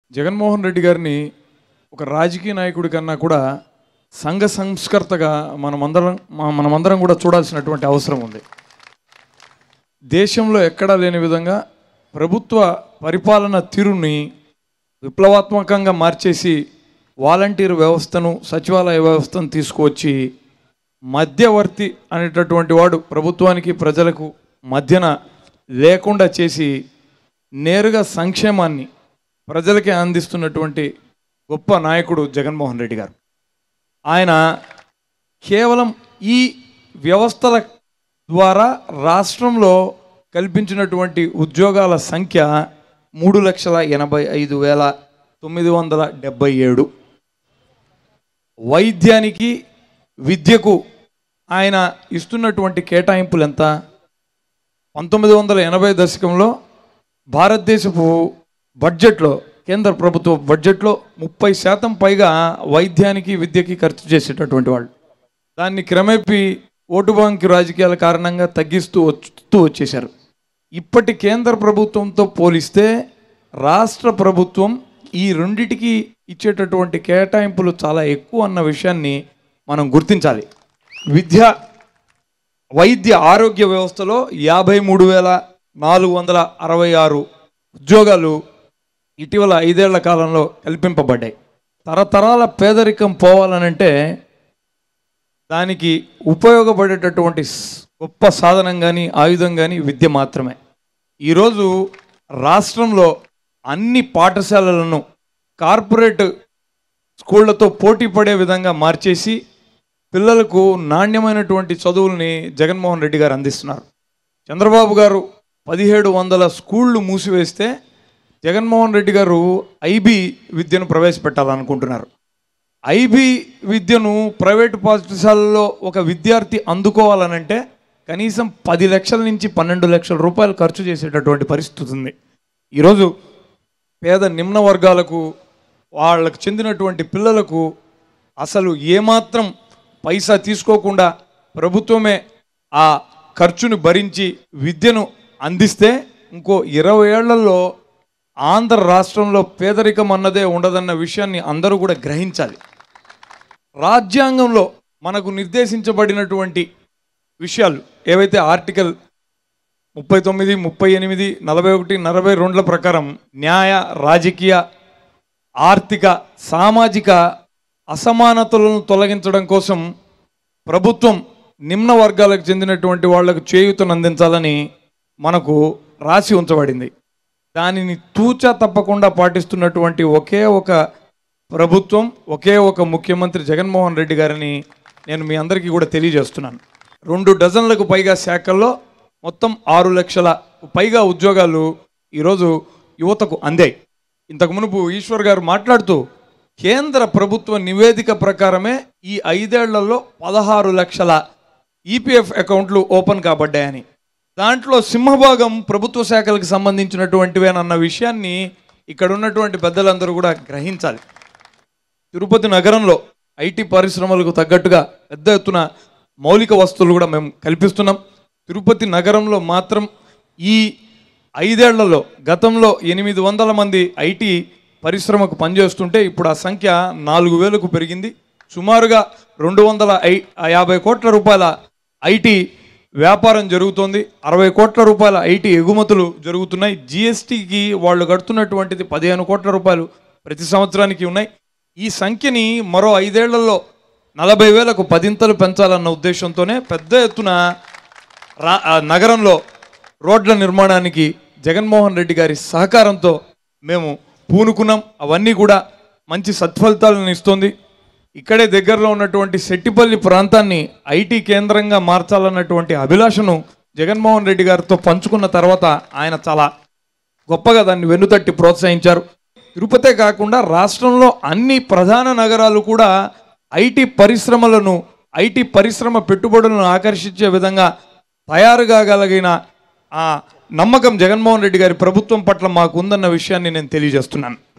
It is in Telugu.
జగన్మోహన్ రెడ్డి గారిని ఒక రాజకీయ నాయకుడి కన్నా కూడా సంఘ సంస్కర్తగా మనమందరం మ- మనమందరం కూడా చూడాల్సినటువంటి అవసరం ఉంది దేశంలో ఎక్కడా లేని విధంగా ప్రభుత్వ పరిపాలన తీరుని విప్లవాత్మకంగా మార్చేసి వాలంటీర్ వ్యవస్థను సచివాలయ వ్యవస్థను తీసుకువచ్చి మధ్యవర్తి అనేటటువంటి వాడు ప్రభుత్వానికి ప్రజలకు మధ్యన లేకుండా చేసి నేరుగా సంక్షేమాన్ని ప్రజలకే అందిస్తున్నటువంటి గొప్ప నాయకుడు జగన్మోహన్ రెడ్డి గారు ఆయన కేవలం ఈ వ్యవస్థల ద్వారా రాష్ట్రంలో కల్పించినటువంటి ఉద్యోగాల సంఖ్య మూడు లక్షల ఎనభై ఐదు వేల తొమ్మిది వందల డెబ్బై ఏడు వైద్యానికి విద్యకు ఆయన ఇస్తున్నటువంటి కేటాయింపులు ఎంత పంతొమ్మిది వందల ఎనభై దశకంలో భారతదేశపు బడ్జెట్లో కేంద్ర ప్రభుత్వ బడ్జెట్లో ముప్పై శాతం పైగా వైద్యానికి విద్యకి ఖర్చు చేసేటటువంటి వాళ్ళు దాన్ని క్రమేపీ ఓటు బ్యాంకు రాజకీయాల కారణంగా తగ్గిస్తూ వస్తూ వచ్చేశారు ఇప్పటి కేంద్ర ప్రభుత్వంతో పోలిస్తే రాష్ట్ర ప్రభుత్వం ఈ రెండిటికి ఇచ్చేటటువంటి కేటాయింపులు చాలా ఎక్కువ అన్న విషయాన్ని మనం గుర్తించాలి విద్య వైద్య ఆరోగ్య వ్యవస్థలో యాభై మూడు వేల నాలుగు వందల అరవై ఆరు ఉద్యోగాలు ఇటీవల ఐదేళ్ల కాలంలో కల్పింపబడ్డాయి తరతరాల పేదరికం పోవాలనంటే దానికి ఉపయోగపడేటటువంటి స్- గొప్ప సాధనం కానీ ఆయుధం కానీ విద్య మాత్రమే ఈరోజు రాష్ట్రంలో అన్ని పాఠశాలలను కార్పొరేట్ స్కూళ్లతో పోటీ పడే విధంగా మార్చేసి పిల్లలకు నాణ్యమైనటువంటి చదువుల్ని జగన్మోహన్ రెడ్డి గారు అందిస్తున్నారు చంద్రబాబు గారు పదిహేడు వందల స్కూళ్ళు మూసివేస్తే జగన్మోహన్ రెడ్డి గారు ఐబీ విద్యను ప్రవేశపెట్టాలనుకుంటున్నారు ఐబీ విద్యను ప్రైవేటు పాఠశాలలో ఒక విద్యార్థి అందుకోవాలనంటే కనీసం పది లక్షల నుంచి పన్నెండు లక్షల రూపాయలు ఖర్చు చేసేటటువంటి పరిస్థితి ఉంది ఈరోజు పేద నిమ్న వర్గాలకు వాళ్ళకు చెందినటువంటి పిల్లలకు అసలు ఏమాత్రం పైసా తీసుకోకుండా ప్రభుత్వమే ఆ ఖర్చును భరించి విద్యను అందిస్తే ఇంకో ఇరవై ఏళ్లలో ఆంధ్ర రాష్ట్రంలో పేదరికం అన్నదే ఉండదన్న విషయాన్ని అందరూ కూడా గ్రహించాలి రాజ్యాంగంలో మనకు నిర్దేశించబడినటువంటి విషయాలు ఏవైతే ఆర్టికల్ ముప్పై తొమ్మిది ముప్పై ఎనిమిది నలభై ఒకటి నలభై రెండుల ప్రకారం న్యాయ రాజకీయ ఆర్థిక సామాజిక అసమానతలను తొలగించడం కోసం ప్రభుత్వం నిమ్న వర్గాలకు చెందినటువంటి వాళ్లకు చేయూతను అందించాలని మనకు రాసి ఉంచబడింది దానిని తూచా తప్పకుండా పాటిస్తున్నటువంటి ఒకే ఒక ప్రభుత్వం ఒకే ఒక ముఖ్యమంత్రి జగన్మోహన్ రెడ్డి గారిని నేను మీ అందరికీ కూడా తెలియజేస్తున్నాను రెండు డజన్లకు పైగా శాఖల్లో మొత్తం ఆరు లక్షల పైగా ఉద్యోగాలు ఈరోజు యువతకు అందాయి ఇంతకు మునుపు ఈశ్వర్ గారు మాట్లాడుతూ కేంద్ర ప్రభుత్వ నివేదిక ప్రకారమే ఈ ఐదేళ్లలో పదహారు లక్షల ఈపీఎఫ్ అకౌంట్లు ఓపెన్ కాబడ్డాయని దాంట్లో సింహభాగం ప్రభుత్వ శాఖలకు సంబంధించినటువంటివేనన్న విషయాన్ని ఇక్కడ ఉన్నటువంటి పెద్దలందరూ కూడా గ్రహించాలి తిరుపతి నగరంలో ఐటీ పరిశ్రమలకు తగ్గట్టుగా పెద్ద ఎత్తున మౌలిక వస్తువులు కూడా మేము కల్పిస్తున్నాం తిరుపతి నగరంలో మాత్రం ఈ ఐదేళ్లలో గతంలో ఎనిమిది వందల మంది ఐటీ పరిశ్రమకు పనిచేస్తుంటే ఇప్పుడు ఆ సంఖ్య నాలుగు వేలకు పెరిగింది సుమారుగా రెండు వందల ఐ యాభై కోట్ల రూపాయల ఐటీ వ్యాపారం జరుగుతోంది అరవై కోట్ల రూపాయల ఐటీ ఎగుమతులు జరుగుతున్నాయి జిఎస్టీకి వాళ్ళు కడుతున్నటువంటిది పదిహేను కోట్ల రూపాయలు ప్రతి సంవత్సరానికి ఉన్నాయి ఈ సంఖ్యని మరో ఐదేళ్లలో నలభై వేలకు పదింతలు పెంచాలన్న ఉద్దేశంతోనే పెద్ద ఎత్తున రా ఆ నగరంలో రోడ్ల నిర్మాణానికి జగన్మోహన్ రెడ్డి గారి సహకారంతో మేము పూనుకున్నాం అవన్నీ కూడా మంచి సత్ఫలితాలను ఇస్తుంది ఇక్కడే దగ్గరలో ఉన్నటువంటి సెట్టిపల్లి ప్రాంతాన్ని ఐటీ కేంద్రంగా మార్చాలన్నటువంటి అభిలాషను జగన్మోహన్ రెడ్డి గారితో పంచుకున్న తర్వాత ఆయన చాలా గొప్పగా దాన్ని వెన్నుతట్టి ప్రోత్సహించారు తిరుపతే కాకుండా రాష్ట్రంలో అన్ని ప్రధాన నగరాలు కూడా ఐటీ పరిశ్రమలను ఐటీ పరిశ్రమ పెట్టుబడులను ఆకర్షించే విధంగా తయారు కాగలిగిన ఆ నమ్మకం జగన్మోహన్ రెడ్డి గారి ప్రభుత్వం పట్ల మాకు ఉందన్న విషయాన్ని నేను తెలియజేస్తున్నాను